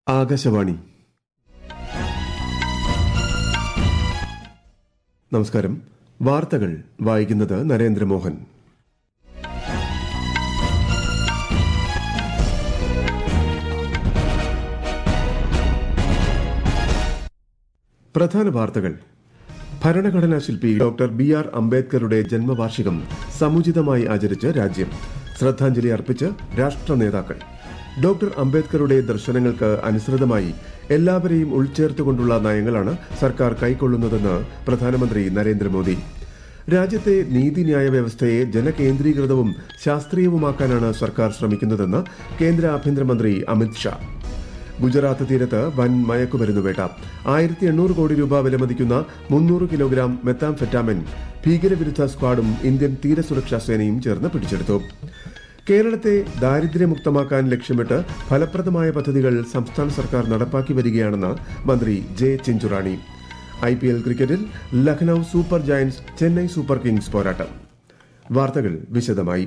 ആകാശവാണി നമസ്കാരം വാർത്തകൾ വായിക്കുന്നത് നരേന്ദ്രമോഹൻ പ്രധാന വാർത്തകൾ ഭരണഘടനാ ശില്പി ഡോക്ടർ ബി ആർ അംബേദ്കറുടെ ജന്മവാർഷികം സമുചിതമായി ആചരിച്ച് രാജ്യം ശ്രദ്ധാഞ്ജലി അർപ്പിച്ച് രാഷ്ട്ര നേതാക്കൾ ഡോക്ടർ അംബേദ്കറുടെ ദർശനങ്ങൾക്ക് അനുസൃതമായി എല്ലാവരെയും ഉൾച്ചേർത്തുകൊണ്ടുള്ള നയങ്ങളാണ് സർക്കാർ കൈക്കൊള്ളുന്നതെന്ന് പ്രധാനമന്ത്രി നരേന്ദ്രമോദി രാജ്യത്തെ നീതിന്യായ വ്യവസ്ഥയെ ജനകേന്ദ്രീകൃതവും ശാസ്ത്രീയവുമാക്കാനാണ് സർക്കാർ ശ്രമിക്കുന്നതെന്ന് കേന്ദ്ര ആഭ്യന്തരമന്ത്രി അമിത് ഷാ ഗുജറാത്ത് തീരത്ത് വൻ മയക്കുമരുന്ന് വേട്ട ആയിരത്തി എണ്ണൂറ് കോടി രൂപ വിലമതിക്കുന്ന മുന്നൂറ് കിലോഗ്രാം മെത്താംഫെറ്റാമിൻ ഭീകരവിരുദ്ധ സ്ക്വാഡും ഇന്ത്യൻ തീരസുരക്ഷാ സേനയും ചേർന്ന് പിടിച്ചെടുത്തു കേരളത്തെ ദാരിദ്ര്യമുക്തമാക്കാൻ ലക്ഷ്യമിട്ട് ഫലപ്രദമായ പദ്ധതികൾ സംസ്ഥാന സർക്കാർ നടപ്പാക്കി വരികയാണെന്ന് മന്ത്രി J Chinchurani I P L ക്രിക്കറ്റിൽ Lucknow Super Giants Chennai Super Kings പോരാട്ടം വാർത്തകൾ വിശദമായി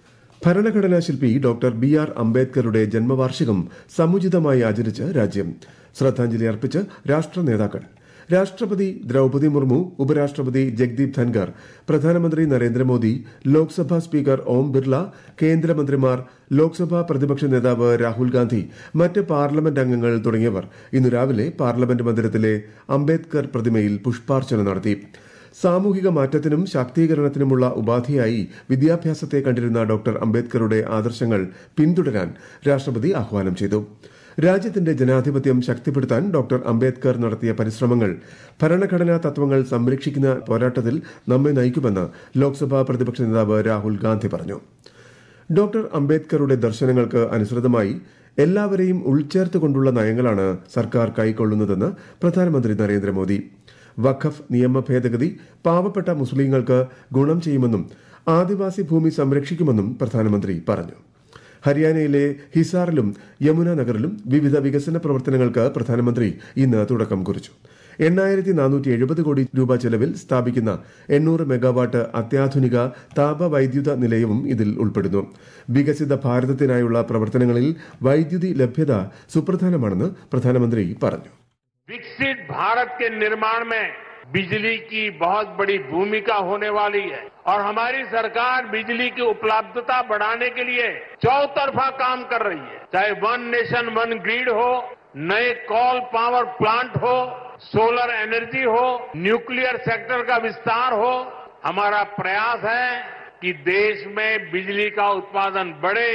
ഭരണഘടനാ ശില്പി ഡോക്ടർ ബി ആർ അംബേദ്കറുടെ ജന്മവാർഷികം സമുചിതമായി ആചരിച്ച് രാജ്യം ശ്രദ്ധാഞ്ജലി അർപ്പിച്ച് രാഷ്ട്ര നേതാക്കൾ രാഷ്ട്രപതി ദ്രൌപതി മുർമു ഉപരാഷ്ട്രപതി ജഗ്ദീപ് ധൻകർ പ്രധാനമന്ത്രി നരേന്ദ്രമോദി ലോക്സഭാ സ്പീക്കർ ഓം ബിർള കേന്ദ്രമന്ത്രിമാർ ലോക്സഭാ പ്രതിപക്ഷ നേതാവ് രാഹുൽ ഗാന്ധി മറ്റ് പാർലമെന്റ് അംഗങ്ങൾ തുടങ്ങിയവർ ഇന്ന് രാവിലെ പാർലമെന്റ് മന്ദിരത്തിലെ അംബേദ്കർ പ്രതിമയിൽ പുഷ്പാർച്ചന നടത്തി സാമൂഹിക മാറ്റത്തിനും ശാക്തീകരണത്തിനുമുള്ള ഉപാധിയായി വിദ്യാഭ്യാസത്തെ കണ്ടിരുന്ന ഡോക്ടർ അംബേദ്കറുടെ ആദർശങ്ങൾ പിന്തുടരാൻ രാഷ്ട്രപതി ആഹ്വാനം ചെയ്തു രാജ്യത്തിന്റെ ജനാധിപത്യം ശക്തിപ്പെടുത്താൻ ഡോക്ടർ അംബേദ്കർ നടത്തിയ പരിശ്രമങ്ങൾ ഭരണഘടനാ തത്വങ്ങൾ സംരക്ഷിക്കുന്ന പോരാട്ടത്തിൽ നമ്മെ നയിക്കുമെന്ന് ലോക്സഭാ പ്രതിപക്ഷ നേതാവ് രാഹുൽ ഗാന്ധി പറഞ്ഞു ഡോക്ടർ അംബേദ്കറുടെ ദർശനങ്ങൾക്ക് അനുസൃതമായി എല്ലാവരെയും ഉൾച്ചേർത്തുകൊണ്ടുള്ള നയങ്ങളാണ് സർക്കാർ കൈക്കൊള്ളുന്നതെന്ന് പ്രധാനമന്ത്രി നരേന്ദ്രമോദി വഖഫ് നിയമ ഭേദഗതി പാവപ്പെട്ട മുസ്ലിങ്ങൾക്ക് ഗുണം ചെയ്യുമെന്നും ആദിവാസി ഭൂമി സംരക്ഷിക്കുമെന്നും പ്രധാനമന്ത്രി പറഞ്ഞു ഹരിയാനയിലെ ഹിസാറിലും യമുന നഗറിലും വിവിധ വികസന പ്രവർത്തനങ്ങൾക്ക് പ്രധാനമന്ത്രി ഇന്ന് തുടക്കം കുറിച്ചു എണ്ണായിരത്തി നാനൂറ്റി എഴുപത് കോടി രൂപ ചെലവിൽ സ്ഥാപിക്കുന്ന എണ്ണൂറ് മെഗാവാട്ട് അത്യാധുനിക താപവൈദ്യുത നിലയവും ഇതിൽ ഉൾപ്പെടുന്നു വികസിത ഭാരതത്തിനായുള്ള പ്രവർത്തനങ്ങളിൽ വൈദ്യുതി ലഭ്യത സുപ്രധാനമാണെന്ന് പ്രധാനമന്ത്രി പറഞ്ഞു विकसित भारत के निर्माण में बिजली की बहुत बड़ी भूमिका होने वाली है और हमारी सरकार बिजली की उपलब्धता बढ़ाने के लिए चौतरफा काम कर रही है चाहे वन नेशन वन ग्रिड हो नए कॉल पावर प्लांट हो सोलर एनर्जी हो न्यूक्लियर सेक्टर का विस्तार हो हमारा प्रयास है कि देश में बिजली का उत्पादन बढ़े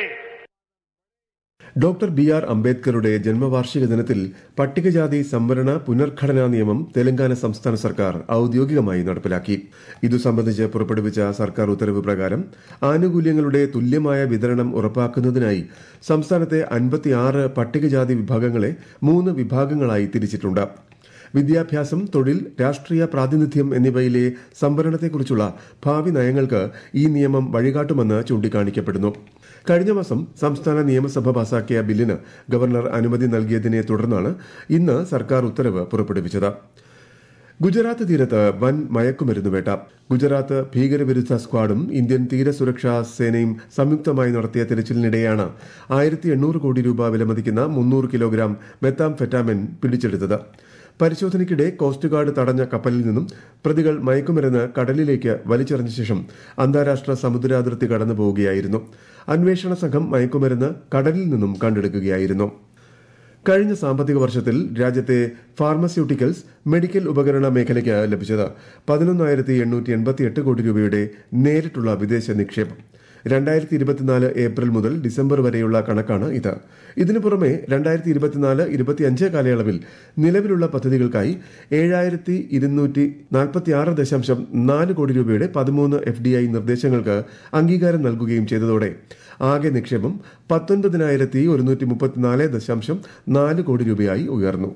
ഡോക്ടർ ബി ആർ അംബേദ്കറുടെ ജന്മവാർഷിക ദിനത്തിൽ പട്ടികജാതി സംവരണ പുനർഘടനാ നിയമം തെലങ്കാന സംസ്ഥാന സർക്കാർ ഔദ്യോഗികമായി നടപ്പിലാക്കി ഇതു സംബന്ധിച്ച് പുറപ്പെടുവിച്ച സർക്കാർ ഉത്തരവ് പ്രകാരം ആനുകൂല്യങ്ങളുടെ തുല്യമായ വിതരണം ഉറപ്പാക്കുന്നതിനായി സംസ്ഥാനത്തെ അൻപത്തിയാറ് പട്ടികജാതി വിഭാഗങ്ങളെ മൂന്ന് വിഭാഗങ്ങളായി തിരിച്ചിട്ടുണ്ട് വിദ്യാഭ്യാസം തൊഴിൽ രാഷ്ട്രീയ പ്രാതിനിധ്യം എന്നിവയിലെ സംവരണത്തെക്കുറിച്ചുള്ള ഭാവി നയങ്ങൾക്ക് ഈ നിയമം വഴികാട്ടുമെന്ന് ചൂണ്ടിക്കാണിക്കപ്പെടുന്നു കഴിഞ്ഞ മാസം സംസ്ഥാന നിയമസഭ പാസാക്കിയ ബില്ലിന് ഗവർണർ അനുമതി നൽകിയതിനെ തുടർന്നാണ് ഇന്ന് സർക്കാർ ഉത്തരവ് പുറപ്പെടുവിച്ചത് ഗുജറാത്ത് തീരത്ത് വൻ മയക്കുമരുന്ന് വേട്ട ഗുജറാത്ത് ഭീകരവിരുദ്ധ സ്ക്വാഡും ഇന്ത്യൻ തീരസുരക്ഷാ സേനയും സംയുക്തമായി നടത്തിയ തിരച്ചിലിനിടെയാണ് ആയിരത്തി എണ്ണൂറ് കോടി രൂപ വിലമതിക്കുന്ന മുന്നൂറ് കിലോഗ്രാം മെത്താംഫെറ്റാമിൻ പിടിച്ചെടുത്തത് പരിശോധനയ്ക്കിടെ കോസ്റ്റ് ഗാർഡ് തടഞ്ഞ കപ്പലിൽ നിന്നും പ്രതികൾ മയക്കുമരുന്ന് കടലിലേക്ക് വലിച്ചെറിഞ്ഞ ശേഷം അന്താരാഷ്ട്ര സമുദ്രാതിർത്തി കടന്നു പോവുകയായിരുന്നു അന്വേഷണ സംഘം മയക്കുമരുന്ന് കടലിൽ നിന്നും കണ്ടെടുക്കുകയായിരുന്നു കഴിഞ്ഞ സാമ്പത്തിക വർഷത്തിൽ രാജ്യത്തെ ഫാർമസ്യൂട്ടിക്കൽസ് മെഡിക്കൽ ഉപകരണ മേഖലയ്ക്ക് ലഭിച്ചത് പതിനൊന്നായിരത്തി എണ്ണൂറ്റി എൺപത്തിയെട്ട് കോടി രൂപയുടെ നേരിട്ടുള്ള വിദേശ നിക്ഷേപം രണ്ടായിരത്തി ഇരുപത്തിനാല് ഏപ്രിൽ മുതൽ ഡിസംബർ വരെയുള്ള കണക്കാണ് ഇത് ഇതിനു പുറമെ രണ്ടായിരത്തി ഇരുപത്തിനാല് ഇരുപത്തിയഞ്ച് കാലയളവിൽ നിലവിലുള്ള പദ്ധതികൾക്കായി ഏഴായിരത്തി ഇരുന്നൂറ്റി നാൽപ്പത്തിയാറ് ദശാംശം നാല് കോടി രൂപയുടെ പതിമൂന്ന് എഫ് ഡി ഐ നിർദ്ദേശങ്ങൾക്ക് അംഗീകാരം നൽകുകയും ചെയ്തതോടെ ആകെ നിക്ഷേപം പത്തൊൻപതിനായിരത്തി ഒരുന്നൂറ്റി മുപ്പത്തിനാല് ദശാംശം നാല് കോടി രൂപയായി ഉയർന്നു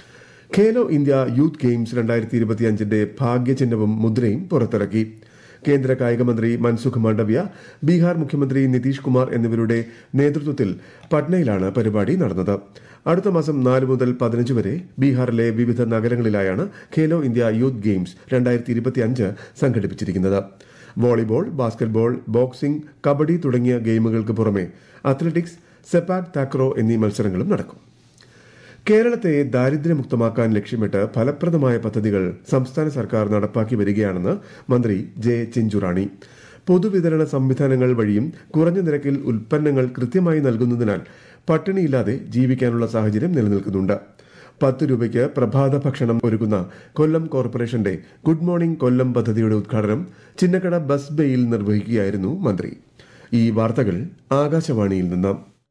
ഖേലോ ഇന്ത്യ യൂത്ത് ഗെയിംസ് രണ്ടായിരത്തി ഇരുപത്തിയഞ്ചിന്റെ ഭാഗ്യചിഹ്നവും മുദ്രയും പുറത്തിറക്കി കേന്ദ്ര കായികമന്ത്രി മൻസുഖ് മാണ്ഡവ്യ ബീഹാർ മുഖ്യമന്ത്രി നിതീഷ് കുമാർ എന്നിവരുടെ നേതൃത്വത്തിൽ പട്നയിലാണ് പരിപാടി നടന്നത് അടുത്ത മാസം നാല് മുതൽ പതിനഞ്ച് വരെ ബീഹാറിലെ വിവിധ നഗരങ്ങളിലായാണ് ഖേലോ ഇന്ത്യ യൂത്ത് ഗെയിംസ് രണ്ടായിരത്തി ഇരുപത്തിയഞ്ച് സംഘടിപ്പിച്ചിരിക്കുന്നത് വോളിബോൾ ബാസ്കറ്റ്ബോൾ ബോക്സിംഗ് കബഡി തുടങ്ങിയ ഗെയിമുകൾക്ക് പുറമെ അത്ലറ്റിക്സ് സെപ്പാക് താക്രോ എന്നീ മത്സരങ്ങളും നടക്കും കേരളത്തെ ദാരിദ്ര്യമുക്തമാക്കാൻ ലക്ഷ്യമിട്ട് ഫലപ്രദമായ പദ്ധതികൾ സംസ്ഥാന സർക്കാർ നടപ്പാക്കി വരികയാണെന്ന് മന്ത്രി ജെ ചിഞ്ചുറാണി പൊതുവിതരണ സംവിധാനങ്ങൾ വഴിയും കുറഞ്ഞ നിരക്കിൽ ഉൽപ്പന്നങ്ങൾ കൃത്യമായി നൽകുന്നതിനാൽ പട്ടിണിയില്ലാതെ ജീവിക്കാനുള്ള സാഹചര്യം നിലനിൽക്കുന്നുണ്ട് പത്ത് രൂപയ്ക്ക് പ്രഭാത ഭക്ഷണം ഒരുക്കുന്ന കൊല്ലം കോർപ്പറേഷന്റെ ഗുഡ് മോർണിംഗ് കൊല്ലം പദ്ധതിയുടെ ഉദ്ഘാടനം ചിന്നക്കട ബസ് ബേയിൽ നിർവഹിക്കുകയായിരുന്നു മന്ത്രി ഈ വാർത്തകൾ ആകാശവാണിയിൽ നിന്ന്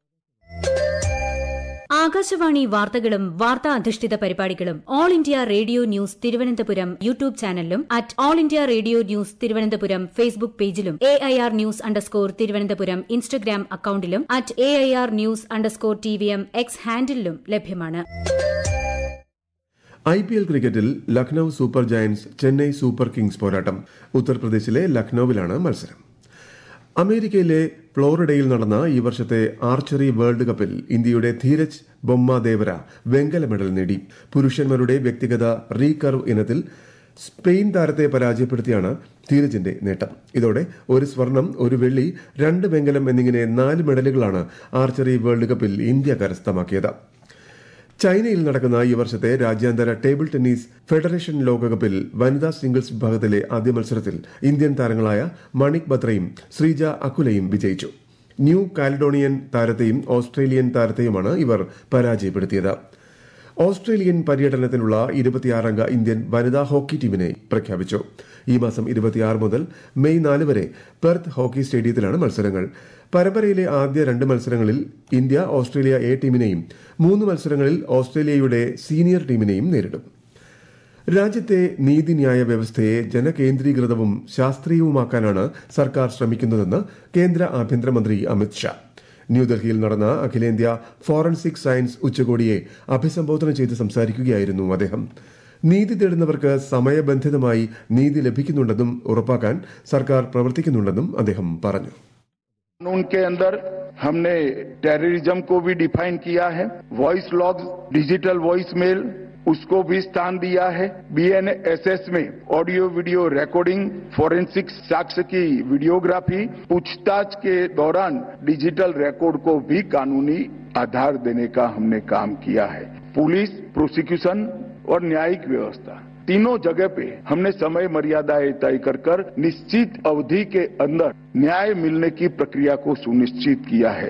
ആകാശവാണി വാർത്തകളും വാർത്താ അധിഷ്ഠിത പരിപാടികളും All India Radio News Thiruvananthapuram YouTube ചാനലിലും at All India Radio News Thiruvananthapuram Facebook പേജിലും A I R news underscore Thiruvananthapuram Instagram അക്കൌണ്ടിലും at A I R news underscore T V M X ഹാൻഡിലും ലഭ്യമാണ് ഐ പി എൽ ക്രിക്കറ്റിൽ Lucknow Super Giants Chennai Super Kings പോരാട്ടം ഉത്തർപ്രദേശിലെ ലക്നൌവിലാണ് മത്സരം അമേരിക്കയിലെ ഫ്ലോറിഡയിൽ നടന്ന ഈ വർഷത്തെ ആർച്ചറി വേൾഡ് കപ്പിൽ ഇന്ത്യയുടെ ധീരജ് ബൊമ്മ ദേവര വെങ്കല മെഡൽ നേടി പുരുഷന്മാരുടെ വ്യക്തിഗത റീകർവ് ഇനത്തിൽ സ്പെയിൻ താരത്തെ പരാജയപ്പെടുത്തിയാണ് ധീരജിന്റെ നേട്ടം ഇതോടെ ഒരു സ്വർണം ഒരു വെള്ളി രണ്ട് വെങ്കലം എന്നിങ്ങനെ നാല് മെഡലുകളാണ് ആർച്ചറി വേൾഡ് കപ്പിൽ ഇന്ത്യ കരസ്ഥമാക്കിയത് ചൈനയിൽ നടക്കുന്ന ഈ വർഷത്തെ രാജ്യാന്തര ടേബിൾ ടെന്നീസ് ഫെഡറേഷൻ ലോകകപ്പിൽ വനിതാ സിംഗിൾസ് വിഭാഗത്തിലെ ആദ്യ മത്സരത്തിൽ ഇന്ത്യൻ താരങ്ങളായ മണിക് ബത്രയും ശ്രീജ അക്കുലയും വിജയിച്ചു ന്യൂ കാലിഡോണിയൻ താരത്തെയും ഓസ്ട്രേലിയൻ താരത്തെയുമാണ് ഇവർ പരാജയപ്പെടുത്തിയത് ഓസ്ട്രേലിയൻ പര്യടനത്തിനുള്ള ഇരുപത്തിയാറംഗ ഇന്ത്യൻ വനിതാ ഹോക്കി ടീമിനെ പ്രഖ്യാപിച്ചു ഈ മാസം ഇരുപത്തിയാറ് മുതൽ മെയ് നാല് വരെ പെർത്ത് ഹോക്കി സ്റ്റേഡിയത്തിലാണ് മത്സരങ്ങൾ പരമ്പരയിലെ ആദ്യ രണ്ട് മത്സരങ്ങളിൽ ഇന്ത്യ ഓസ്ട്രേലിയ എ ടീമിനെയും മൂന്ന് മത്സരങ്ങളിൽ ഓസ്ട്രേലിയയുടെ സീനിയർ ടീമിനെയും നേരിടും രാജ്യത്തെ നീതിന്യായ വ്യവസ്ഥയെ ജനകേന്ദ്രീകൃതവും ശാസ്ത്രീയവുമാക്കാനാണ് സർക്കാർ ശ്രമിക്കുന്നതെന്ന് കേന്ദ്ര ആഭ്യന്തരമന്ത്രി അമിത് ഷാ ന്യൂഡൽഹിയിൽ നടന്ന അഖിലേന്ത്യാ ഫോറൻസിക് സയൻസ് ഉച്ചകോടിയെ അഭിസംബോധന ചെയ്ത് സംസാരിക്കുകയായിരുന്നു അദ്ദേഹം നീതി തേടുന്നവർക്ക് സമയബന്ധിതമായി നീതി ലഭിക്കുന്നുണ്ടെന്നും ഉറപ്പാക്കാൻ സർക്കാർ പ്രവർത്തിക്കുന്നുണ്ടെന്നും അദ്ദേഹം പറഞ്ഞു कानून के अंदर हमने टेररिज्म को भी डिफाइन किया है voice log digital voice mail उसको भी स्थान दिया है बीएनएसएस में ऑडियो वीडियो रिकॉर्डिंग फोरेंसिक साक्ष्य की वीडियोग्राफी पूछताछ के दौरान डिजिटल रिकॉर्ड को भी कानूनी आधार देने का हमने काम किया है पुलिस प्रोसिक्यूशन और न्यायिक व्यवस्था तीनों जगह पे हमने समय मर्यादाएं तय कर कर निश्चित अवधि के अंदर न्याय मिलने की प्रक्रिया को सुनिश्चित किया है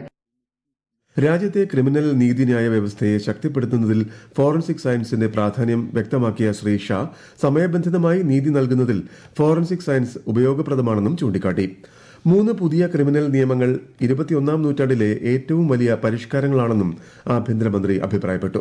രാജ്യത്തെ ക്രിമിനൽ നീതിന്യായ വ്യവസ്ഥയെ ശക്തിപ്പെടുത്തുന്നതിൽ ഫോറൻസിക് സയൻസിന്റെ പ്രാധാന്യം വ്യക്തമാക്കിയ ശ്രീ ഷാ സമയബന്ധിതമായി നീതി നൽകുന്നതിൽ ഫോറൻസിക് സയൻസ് ഉപയോഗപ്രദമാണെന്നും ചൂണ്ടിക്കാട്ടി മൂന്ന് പുതിയ ക്രിമിനൽ നിയമങ്ങൾ ഇരുപത്തിയൊന്നാം നൂറ്റാണ്ടിലെ ഏറ്റവും വലിയ പരിഷ്കാരങ്ങളാണെന്നും ആഭ്യന്തരമന്ത്രി അഭിപ്രായപ്പെട്ടു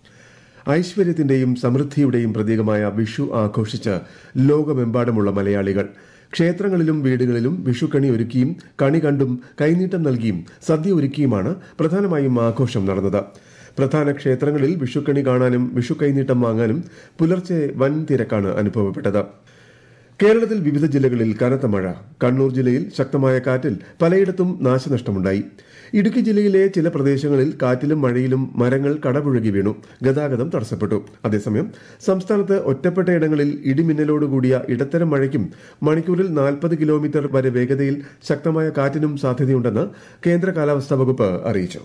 ഐശ്വര്യത്തിന്റെയും സമൃദ്ധിയുടെയും പ്രതീകമായ വിഷു ആഘോഷിച്ച് ലോകമെമ്പാടുമുള്ള മലയാളികൾ ക്ഷേത്രങ്ങളിലും വീടുകളിലും വിഷുക്കണി ഒരുക്കിയും കണി കണ്ടും കൈനീട്ടം നൽകിയും സദ്യ ഒരുക്കിയുമാണ് പ്രധാനമായും ആഘോഷം നടന്നത് പ്രധാന ക്ഷേത്രങ്ങളിൽ വിഷുക്കണി കാണാനും വിഷു കൈനീട്ടം വാങ്ങാനും പുലർച്ചെ വൻ തിരക്കാണ് അനുഭവപ്പെട്ടത് കേരളത്തിൽ വിവിധ ജില്ലകളിൽ കനത്ത മഴ കണ്ണൂർ ജില്ലയിൽ ശക്തമായ കാറ്റിൽ പലയിടത്തും നാശനഷ്ടമുണ്ടായി ഇടുക്കി ജില്ലയിലെ ചില പ്രദേശങ്ങളിൽ കാറ്റിലും മഴയിലും മരങ്ങൾ കടപുഴകി വീണു ഗതാഗതം തടസ്സപ്പെട്ടു അതേസമയം സംസ്ഥാനത്ത് ഒറ്റപ്പെട്ട ഇടങ്ങളിൽ ഇടിമിന്നലോടുകൂടിയ ഇടത്തരം മഴയ്ക്കും മണിക്കൂറിൽ നാൽപ്പത് കിലോമീറ്റർ വരെ വേഗതയിൽ ശക്തമായ കാറ്റിനും സാധ്യതയുണ്ടെന്ന് കേന്ദ്ര കാലാവസ്ഥാ വകുപ്പ് അറിയിച്ചു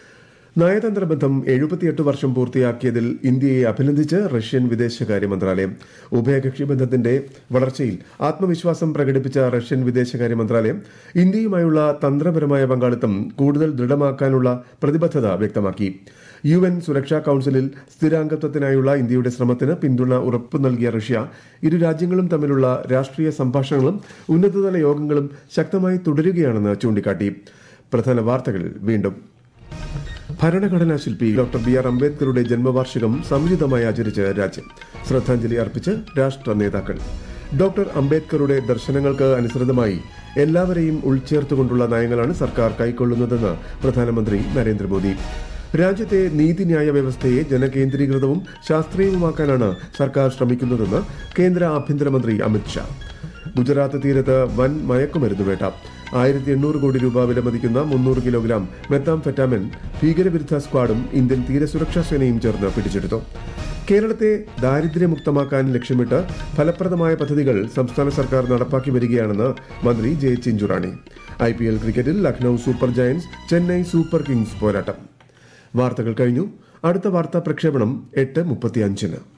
നയതന്ത്ര ബന്ധം എഴുപത്തിയെട്ട് വർഷം പൂർത്തിയാക്കിയതിൽ ഇന്ത്യയെ അഭിനന്ദിച്ച് റഷ്യൻ വിദേശകാര്യ മന്ത്രാലയം ഉഭയകക്ഷി ബന്ധത്തിന്റെ വളർച്ചയിൽ ആത്മവിശ്വാസം പ്രകടിപ്പിച്ച റഷ്യൻ വിദേശകാര്യ മന്ത്രാലയം ഇന്ത്യയുമായുള്ള തന്ത്രപരമായ പങ്കാളിത്തം കൂടുതൽ ദൃഢമാക്കാനുള്ള പ്രതിബദ്ധത വ്യക്തമാക്കി യു എൻ സുരക്ഷാ കൌൺസിലിൽ സ്ഥിരാംഗത്വത്തിനായുള്ള ഇന്ത്യയുടെ ശ്രമത്തിന് പിന്തുണ ഉറപ്പു നൽകിയ റഷ്യ ഇരു രാജ്യങ്ങളും തമ്മിലുള്ള രാഷ്ട്രീയ സംഭാഷണങ്ങളും ഉന്നതതല യോഗങ്ങളും ശക്തമായി തുടരുകയാണെന്ന് ചൂണ്ടിക്കാട്ടി പ്രധാന വാർത്തകൾ വീണ്ടും ഭരണഘടനാ ശില്പി ഡോക്ടർ ബി ആർ അംബേദ്കറുടെ ജന്മവാർഷികം സമുചിതമായി ആചരിച്ച് രാജ്യം ശ്രദ്ധാഞ്ജലി അർപ്പിച്ച് രാഷ്ട്ര നേതാക്കൾ ഡോക്ടർ അംബേദ്കറുടെ ദർശനങ്ങൾക്ക് അനുസൃതമായി എല്ലാവരെയും ഉൾച്ചേർത്തുകൊണ്ടുള്ള നയങ്ങളാണ് സർക്കാർ കൈക്കൊള്ളുന്നതെന്ന് പ്രധാനമന്ത്രി നരേന്ദ്രമോദി രാജ്യത്തെ നീതിന്യായ വ്യവസ്ഥയെ ജനകേന്ദ്രീകൃതവും ശാസ്ത്രീയവുമാക്കാനാണ് സർക്കാർ ശ്രമിക്കുന്നതെന്ന് കേന്ദ്ര ആഭ്യന്തരമന്ത്രി അമിത്ഷാ ഗുജറാത്ത് തീരത്ത് വൻ മയക്കുമരുന്ന് വേട്ട ആയിരത്തി എണ്ണൂറ് കോടി രൂപ വിലമതിക്കുന്ന മുന്നൂറ് കിലോഗ്രാം മെത്താംഫെറ്റാമിൻ ഭീകരവിരുദ്ധ സ്ക്വാഡും ഇന്ത്യൻ തീരസുരക്ഷാ സേനയും ചേർന്ന് പിടിച്ചെടുത്തു കേരളത്തെ ദാരിദ്ര്യമുക്തമാക്കാൻ ലക്ഷ്യമിട്ട് ഫലപ്രദമായ പദ്ധതികൾ സംസ്ഥാന സർക്കാർ നടപ്പാക്കി വരികയാണെന്ന് മന്ത്രി J Chinchurani I P L ക്രിക്കറ്റിൽ Lucknow Super Giants Chennai Super Kings പോരാട്ടം വാർത്തകൾ കഴിഞ്ഞു അടുത്ത വാർത്താ പ്രക്ഷേപണം എട്ട് മുപ്പത്തിയഞ്ചിന്